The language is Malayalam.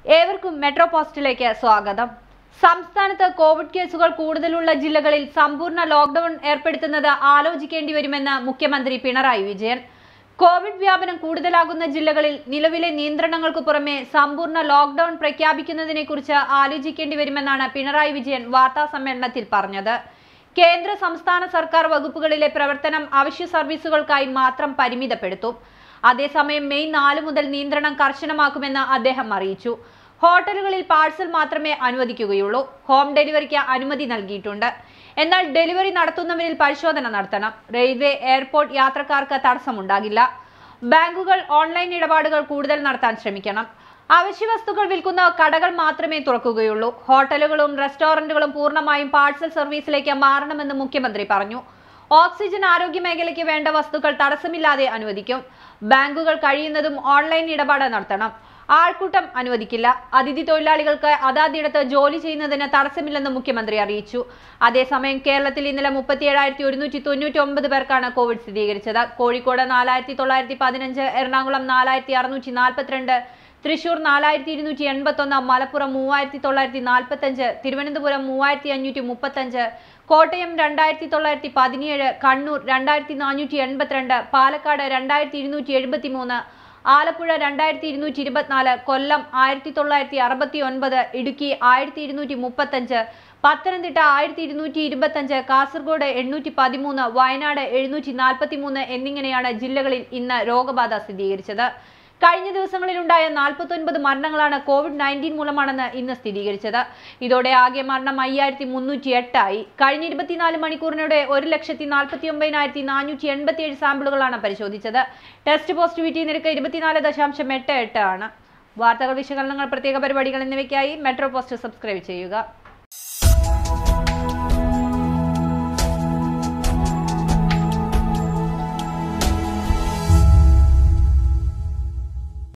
ഏവർക്കും മെട്രോ പോസ്റ്റിലേക്ക് സ്വാഗതം സംസ്ഥാനത്ത് കോവിഡ് കേസുകൾ കൂടുതലുള്ള ജില്ലകളിൽ സമ്പൂർണ്ണ ലോക്ഡൌൺ ഏർപ്പെടുത്തുന്നത് ആലോചിക്കേണ്ടി വരുമെന്ന് മുഖ്യമന്ത്രി പിണറായി വിജയൻ കോവിഡ് വ്യാപനം കൂടുതലാകുന്ന ജില്ലകളിൽ നിലവിലെ നിയന്ത്രണങ്ങൾക്ക് പുറമെ സമ്പൂർണ്ണ ലോക്ഡൌൺ പ്രഖ്യാപിക്കുന്നതിനെക്കുറിച്ച് ആലോചിക്കേണ്ടി വരുമെന്നാണ് പിണറായി വിജയൻ വാർത്താ സമ്മേളനത്തിൽ പറഞ്ഞത് കേന്ദ്ര സംസ്ഥാന സർക്കാർ വകുപ്പുകളിലെ പ്രവർത്തനം അവശ്യ സർവീസുകൾക്കായി മാത്രം പരിമിതപ്പെടുത്തും അതേസമയം മെയ് നാല് മുതൽ നിയന്ത്രണം കർശനമാക്കുമെന്ന് അദ്ദേഹം അറിയിച്ചു ഹോട്ടലുകളിൽ പാഴ്സൽ മാത്രമേ അനുവദിക്കുകയുള്ളൂ ഹോം ഡെലിവറിക്ക് അനുമതി നൽകിയിട്ടുണ്ട് എന്നാൽ ഡെലിവറി നടത്തുന്നവരിൽ പരിശോധന നടത്തണം റെയിൽവേ എയർപോർട്ട് യാത്രക്കാർക്ക് തടസ്സമുണ്ടാകില്ല ബാങ്കുകൾ ഓൺലൈൻ ഇടപാടുകൾ കൂടുതൽ നടത്താൻ ശ്രമിക്കണം അവശ്യ വസ്തുക്കൾ വിൽക്കുന്ന കടകൾ മാത്രമേ തുറക്കുകയുള്ളൂ ഹോട്ടലുകളും റെസ്റ്റോറന്റുകളും പൂർണ്ണമായും പാഴ്സൽ സർവീസിലേക്ക് മാറണമെന്ന് മുഖ്യമന്ത്രി പറഞ്ഞു ഓക്സിജൻ ആരോഗ്യ മേഖലയ്ക്ക് വേണ്ട വസ്തുക്കൾ തടസ്സമില്ലാതെ അനുവദിക്കും ബാങ്കുകൾ കഴിയുന്നതും ഓൺലൈൻ ഇടപാട് നടത്തണം ആൾക്കൂട്ടം അനുവദിക്കില്ല അതിഥി തൊഴിലാളികൾക്ക് അതാതിടത്ത് ജോലി ചെയ്യുന്നതിന് തടസ്സമില്ലെന്ന് മുഖ്യമന്ത്രി അറിയിച്ചു അതേസമയം കേരളത്തിൽ ഇന്നലെ മുപ്പത്തിയേഴായിരത്തി ഒരുന്നൂറ്റി തൊണ്ണൂറ്റി ഒമ്പത് പേർക്കാണ് കോവിഡ് സ്ഥിരീകരിച്ചത് കോഴിക്കോട് നാലായിരത്തി തൊള്ളായിരത്തി പതിനഞ്ച് എറണാകുളം നാലായിരത്തി അറുന്നൂറ്റി നാൽപ്പത്തിരണ്ട് തൃശൂർ നാലായിരത്തി ഇരുന്നൂറ്റി എൺപത്തൊന്ന് മലപ്പുറം മൂവായിരത്തി തൊള്ളായിരത്തി നാൽപ്പത്തഞ്ച് തിരുവനന്തപുരം മൂവായിരത്തി അഞ്ഞൂറ്റി മുപ്പത്തഞ്ച് കോട്ടയം രണ്ടായിരത്തി തൊള്ളായിരത്തി പതിനേഴ് കണ്ണൂർ രണ്ടായിരത്തി നാനൂറ്റി എൺപത്തിരണ്ട് പാലക്കാട് രണ്ടായിരത്തി ഇരുന്നൂറ്റി എഴുപത്തി മൂന്ന് ആലപ്പുഴ രണ്ടായിരത്തി ഇരുന്നൂറ്റി ഇരുപത്തിനാല് കൊല്ലം ആയിരത്തി തൊള്ളായിരത്തി അറുപത്തി ഒൻപത് ഇടുക്കി ആയിരത്തി ഇരുന്നൂറ്റി മുപ്പത്തഞ്ച് പത്തനംതിട്ട ആയിരത്തി ഇരുന്നൂറ്റി ഇരുപത്തഞ്ച് കാസർഗോഡ് എണ്ണൂറ്റി പതിമൂന്ന് വയനാട് എഴുന്നൂറ്റി നാൽപ്പത്തി മൂന്ന് എന്നിങ്ങനെയാണ് ജില്ലകളിൽ ഇന്ന് രോഗബാധ സ്ഥിരീകരിച്ചത് കഴിഞ്ഞ ദിവസങ്ങളിലുണ്ടായ നാൽപ്പത്തൊൻപത് മരണങ്ങളാണ് കോവിഡ് നയൻറ്റീൻ മൂലമാണെന്ന് ഇന്ന് സ്ഥിരീകരിച്ചത് ഇതോടെ ആകെ മരണം അയ്യായിരത്തി മുന്നൂറ്റി എട്ടായി കഴിഞ്ഞ ഇരുപത്തിനാല് മണിക്കൂറിനിടെ ഒരു ലക്ഷത്തി നാൽപ്പത്തി ഒമ്പതിനായിരത്തി നാനൂറ്റി എൺപത്തി ഏഴ് സാമ്പിളുകളാണ് പരിശോധിച്ചത് ടെസ്റ്റ് പോസിറ്റിവിറ്റി നിരക്ക് ഇരുപത്തിനാല് ദശാംശം എട്ട് എട്ട് ആണ് വാർത്തകൾ വിശകലനങ്ങൾ പ്രത്യേക പരിപാടികൾ എന്നിവയ്ക്കായി മെട്രോ പോസ്റ്റ് സബ്സ്ക്രൈബ് ചെയ്യുക